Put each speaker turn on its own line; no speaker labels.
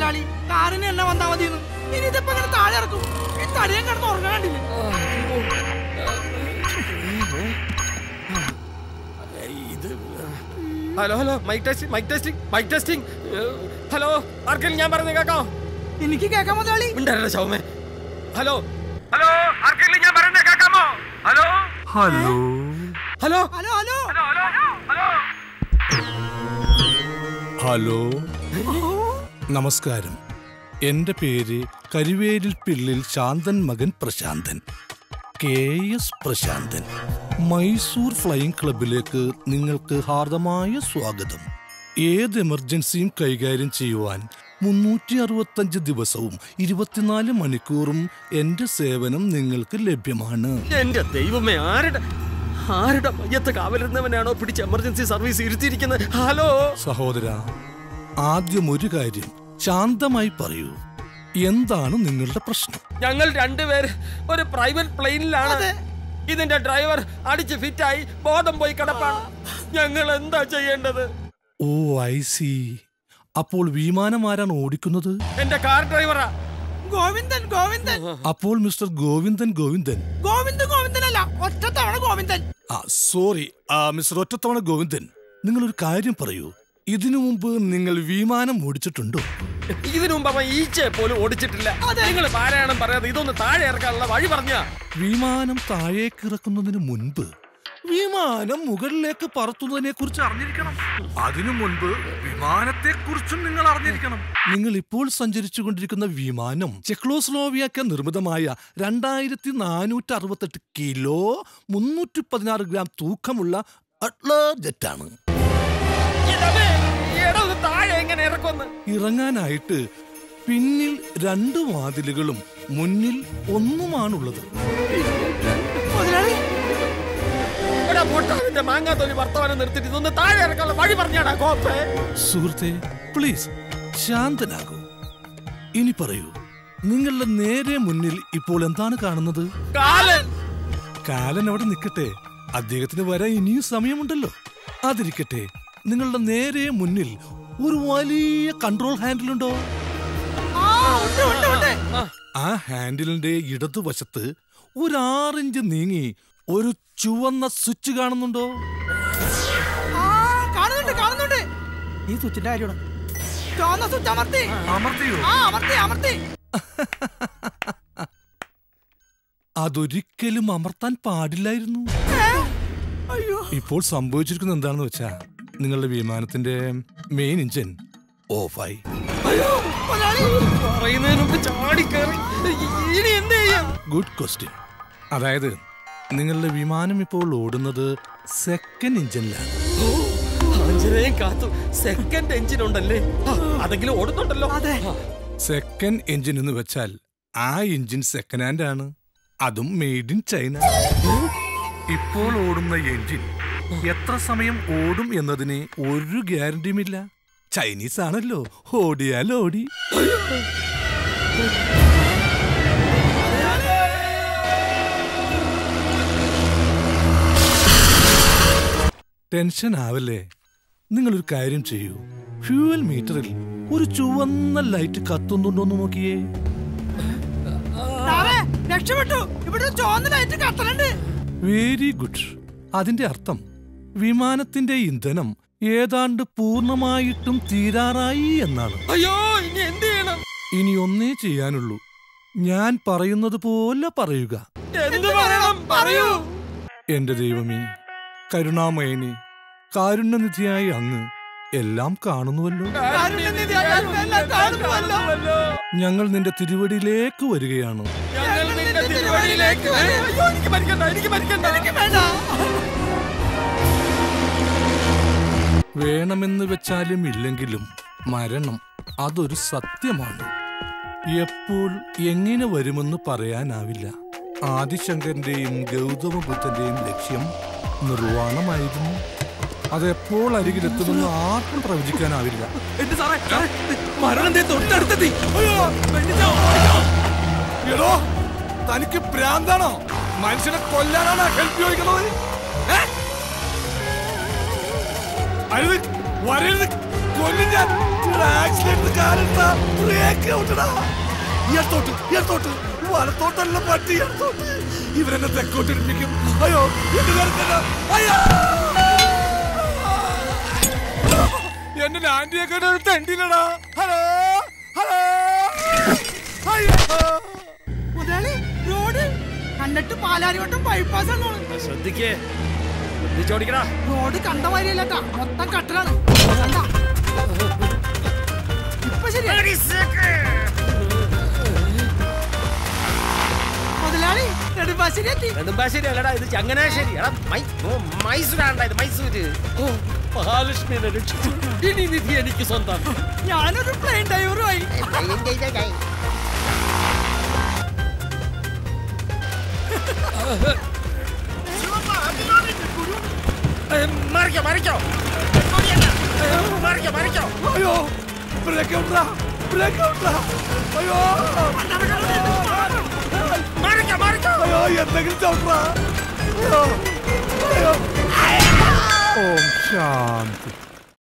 മുതലാളി കാറിന് എന്നെ വന്നാ മതിയെന്ന് ഇനി ഇതിപ്പോ ഇങ്ങനെ താഴെ ഇറക്കും ഈ തടിയൻ കിടന്ന് ഉറങ്ങാണ്ടില്ലേ
ഇത് hello hello mike testing mike testing mike testing hello ആർക്കെങ്കിലും ഞാൻ പറയുന്നത് കേൾക്കാം
എനിക്ക് കേൾക്കാൻ മുതലാളി
ഉണ്ടായിരുന്ന ശവമേ ഹലോ ഹലോ ആർക്കെങ്കിലും ഞാൻ പറയുന്നത് കേൾക്കാമോ hello
hello
hello
hello hello
hello നമസ്കാരം എൻ്റെ പേര് കരുവേലിൽ പിള്ളിൽ ശാന്തൻ മകൻ Prasanthan K S Prasanthan Mysore flying ക്ലബിലേക്ക് നിങ്ങൾക്ക് ഹാർദമായ സ്വാഗതം ഏത് എമർജൻസിയും കൈകാര്യം ചെയ്യുവാൻ മുന്നൂറ്റി അറുപത്തഞ്ച് ദിവസവും ഇരുപത്തിനാല് മണിക്കൂറും എൻ്റെ സേവനം നിങ്ങൾക്ക് ലഭ്യമാണ്
എന്റെ ദൈവമേ ആരുടെ ആരുടെ മയ്യത്ത് കാവലിരുന്നവനാണോ പിടിച്ച് എമർജൻസി സർവീസ് ഇരുത്തിയിരിക്കുന്നത് ഹലോ
സഹോദര ആദ്യം ഒരു കാര്യം ശാന്തമായി പറയൂ എന്താണ് നിങ്ങളുടെ പ്രശ്നം
ഞങ്ങൾ രണ്ടുപേര് ഒരു പ്രൈവറ്റ് പ്ലെയിനിലാണ് ഇതിന്റെ ഡ്രൈവർ അടിച്ച് ഫിറ്റായി ബോധം പോയി കിടപ്പാണ് ഞങ്ങൾ എന്താ ചെയ്യേണ്ടത്
ഓ ഐ സി അപ്പോൾ വിമാനം ആരാണ് ഓടിക്കുന്നത്
എന്റെ കാർ ഡ്രൈവറാ
ഗോവിന്ദൻ ഗോവിന്ദൻ
അപ്പോൾ മിസ്റ്റർ ഗോവിന്ദൻ ഗോവിന്ദൻ
ഗോവിന്ദൻ ഗോവിന്ദനല്ല ഒറ്റ തവണ ഗോവിന്ദൻ
ആ സോറി ആ മിസ്റ്റർ ഒറ്റത്തവണ ഗോവിന്ദൻ നിങ്ങളൊരു കാര്യം പറയൂ ഇതിനു മുമ്പ് നിങ്ങൾ വിമാനം ഓടിച്ചിട്ടുണ്ടോ
ഇതിനു മുമ്പ് അവൻ ഈച്ചയെ പോലും ഓടിച്ചിട്ടില്ല നിങ്ങൾ പാരായണം പറയാതെ ഇതൊന്ന് താഴെ ഇറക്കാനുള്ള വഴി പറഞ്ഞ
വിമാനം താഴേക്ക് ഇറക്കുന്നതിന് മുൻപ് വിമാനം മുകളിലേക്ക് പറത്തുന്നതിനെ കുറിച്ച് അറിഞ്ഞിരിക്കണം അതിനു മുൻപ് വിമാനത്തെ കുറിച്ചും നിങ്ങൾ അറിഞ്ഞിരിക്കണം നിങ്ങൾ ഇപ്പോൾ സഞ്ചരിച്ചു കൊണ്ടിരിക്കുന്ന വിമാനം ചെക്ലോസ്ലോവിയാക്ക നിർമ്മിതമായ രണ്ടായിരത്തി നാനൂറ്റി അറുപത്തെട്ട് കിലോ മുന്നൂറ്റി പതിനാറ് ഗ്രാം തൂക്കമുള്ള അട്ലർ ജെറ്റാണ്
താഴെ എങ്ങനെ ഇറക്കുമെന്ന്
ഇറങ്ങാനായിട്ട് പിന്നിൽ രണ്ട് വാതിലുകളും മുന്നിൽ ഒന്നുമാണുള്ളത്
മുതലാളി
എടാ പൊട്ടാവിന്റെ മാങ്ങാത്തൊലി വർത്തമാനം നിർത്തിട്ട് ഇതൊന്ന് താഴെ ഇറക്കാനുള്ള വഴി പറഞ്ഞാടാ കോപ്പേ
സുഹൃത്തെ പ്ലീസ് ശാന്തനാകൂ ഇനി പറയൂ നിങ്ങളുടെ നേരെ മുന്നിൽ ഇപ്പോൾ എന്താണ് കാണുന്നത്
കാലൻ
കാലൻ അവിടെ നിൽക്കട്ടെ അദ്ദേഹത്തിന് വരാൻ ഇനിയും സമയമുണ്ടല്ലോ അതിരിക്കട്ടെ നിങ്ങളുടെ നേരെ മുന്നിൽ ഒരു വലിയ കൺട്രോൾ ഹാൻഡിലുണ്ടോ
ആ ഉണ്ട് ഉണ്ട് ഉണ്ട്
ആ ഹാൻഡിലിന്റെ ഇടതുവശത്ത് ഒരു ആറിഞ്ച് നീങ്ങി ഒരു ചുവന്ന സ്വിച്ച് കാണുന്നുണ്ടോ
ആ കാണുന്നുണ്ട് കാണുന്നുണ്ട് ഈ സ്വിച്ചിന്റെ കാര്യമാണ് ചുവന്ന സ്വിച്ച് അമർത്തി
അമർത്തിയോ
ആ അമർത്തി അമർത്തി
അതൊരിക്കലും അമർത്താൻ പാടില്ലായിരുന്നു
ഏ? അയ്യോ
ഇപ്പോൾ സംഭവിച്ചിരിക്കുന്നത് എന്താണെന്ന് വെച്ചാ നിങ്ങളുടെ വിമാനത്തിന്റെ മെയിൻ എഞ്ചിൻ ഓഫായി
അയ്യോ മുതലാളി
പറയുന്നതിന് മുമ്പ് ചാടി കയറി ഇനി എന്ത് ചെയ്യും
ഗുഡ് ക്വസ്റ്റ്യൻ അതായത് നിങ്ങളുടെ വിമാനം ഇപ്പോൾ ഓടുന്നത് സെക്കൻഡ് എഞ്ചിനിലാണ്
അഞ്ചരയും കാത്തു സെക്കൻഡ് എഞ്ചിൻ ഉണ്ടല്ലേ ആ, അതെങ്കിലും ഓടുന്നുണ്ടല്ലോ
അതെ.
ആ,
സെക്കൻഡ് എഞ്ചിൻ എന്ന് വെച്ചാൽ ആ എഞ്ചിൻ സെക്കൻഡ് ഹാൻഡ് ആണ് അതും മെയ്ഡ് ഇൻ ചൈന ഇപ്പോൾ ഓടുന്ന എഞ്ചിൻ എത്ര സമയം ഓടും എന്നതിന് ഒരു ഗ്യാരണ്ടിയുമില്ല ചൈനീസ് ആണല്ലോ ഓടിയാൽ ഓടി ടെൻഷൻ ആവല്ലേ നിങ്ങളൊരു കാര്യം ചെയ്യൂ ഫ്യൂവൽ മീറ്ററിൽ ഒരു ചുവന്ന ലൈറ്റ് കത്തുന്നുണ്ടോന്ന് നോക്കിയേ
സാറേ രക്ഷപ്പെട്ടു ഇവിടെ ഒരു ചുവന്ന ലൈറ്റ് കത്തലുണ്ട്
വെരി ഗുഡ് അതിന്റെ അർത്ഥം വിമാനത്തിന്റെ ഇന്ധനം ഏതാണ്ട് പൂർണ്ണമായിട്ടും തീരാറായി എന്നാണ്
അയ്യോ ഇനി എന്ത് ചെയ്യണം
ഇനി ഒന്നേ ചെയ്യാനുള്ളൂ ഞാൻ പറയുന്നത് പോലെ പറയുക
എന്ത് പറയണം പറയൂ
എന്റെ ദൈവമേ കരുണാമയനെ കാരുണ്യനിധിയായ അങ്ങ് എല്ലാം കാണുന്നുവല്ലോ
കാരുണ്യനിധിയായ അങ്ങ് എല്ലാം കാണുന്നുവല്ലോ.
ഞങ്ങൾ നിന്റെ തിരുവടിയിലേക്ക് വരികയാണ്
ഞങ്ങൾ നിന്റെ തിരുവഴിയിലേക്ക് വരും. അയ്യോ എനിക്ക് മരിക്കണ്ട എനിക്ക് മരിക്കണ്ട എനിക്ക്
വേണ്ട
വേണമെന്ന് വെച്ചാലും ഇല്ലെങ്കിലും മരണം അതൊരു സത്യമാണ് എപ്പോൾ എങ്ങനെ വരുമെന്ന് പറയാനാവില്ല ആദിശങ്കരന്റെയും ഗൗതമ ബുദ്ധന്റെയും ലക്ഷ്യം നിർവ്വാണമായിരുന്നു അതെപ്പോൾ അരികിലെത്തുമെന്ന് ആർക്കും പ്രവചിക്കാനാവില്ല
എന്റെ സാറേ സാറേ, മരണം ദേ തൊട്ടടുത്തെത്തി
എടോ തനിക്ക് ഭ്രാന്താണോ മനുഷ്യനെ കൊല്ലാനാണ് ഹെൽപ്പ് ചോദിക്കുന്നത് അരുത് വരരുത് കൊല്ലും ഞാൻ ആക്സിഡന്റ് കാലെടുത്താ ബ്രേക്ക് ഔട്ടടാ ഇടത്തോട്ട് ഇടത്തോട്ട് വലത്തോട്ടല്ല പട്ടി ഇടത്തോട്ട് ഇവരെന്നെ തെക്കോട്ട് ഇടിപ്പിക്കും അയ്യോ എന്റെ കരുത്തല്ല അയ്യോ എന്റെ ആന്റിയൊക്കെ തെണ്ടിലടാ ഹലോ ഹലോ അയ്യോ
മുതലാളി റോഡ് കണ്ടിട്ട് പാലാരിവട്ടം ബൈപ്പാസ് ആണ്
ശ്രദ്ധിക്കേ ശ്രദ്ധിച്ചോടിക്കടാ
റോഡ് കണ്ട മാതിരിയല്ലട്ടാ മൊത്തം കട്ടലാണ് കണ്ട ഇപ്പൊ ശരിയാ മുതലാളി നെടുമ്പാശ്ശേരി എത്തി
നെടുമ്പാശ്ശേരി അല്ലടാ ഇത് ചങ്ങനാശ്ശേരി എടാ മൈ- ഓ, മൈസൂരാണ്ടാ ഇത് മൈസൂര് ഓ മഹാലക്ഷ്മിനെ രക്ഷിച്ചു ഇനി നിധി എനിക്ക് സ്വന്തം
ഞാനൊരു പ്ലെയിൻ ഡ്രൈവറുമായി
മറിക്കോ മറിക്കോ മറിക്കോ മറിക്കോ
അയ്യോ ബ്രേക്ക് ഔട്ടറാ ബ്രേക്ക് ഔട്ടറാ അയ്യോ
മറിക്കോ മറിക്കോ
അയ്യോ എന്തെങ്കിലും ചവിട്ടറാ അയ്യോ അയ്യോ ഓം ശാന്തി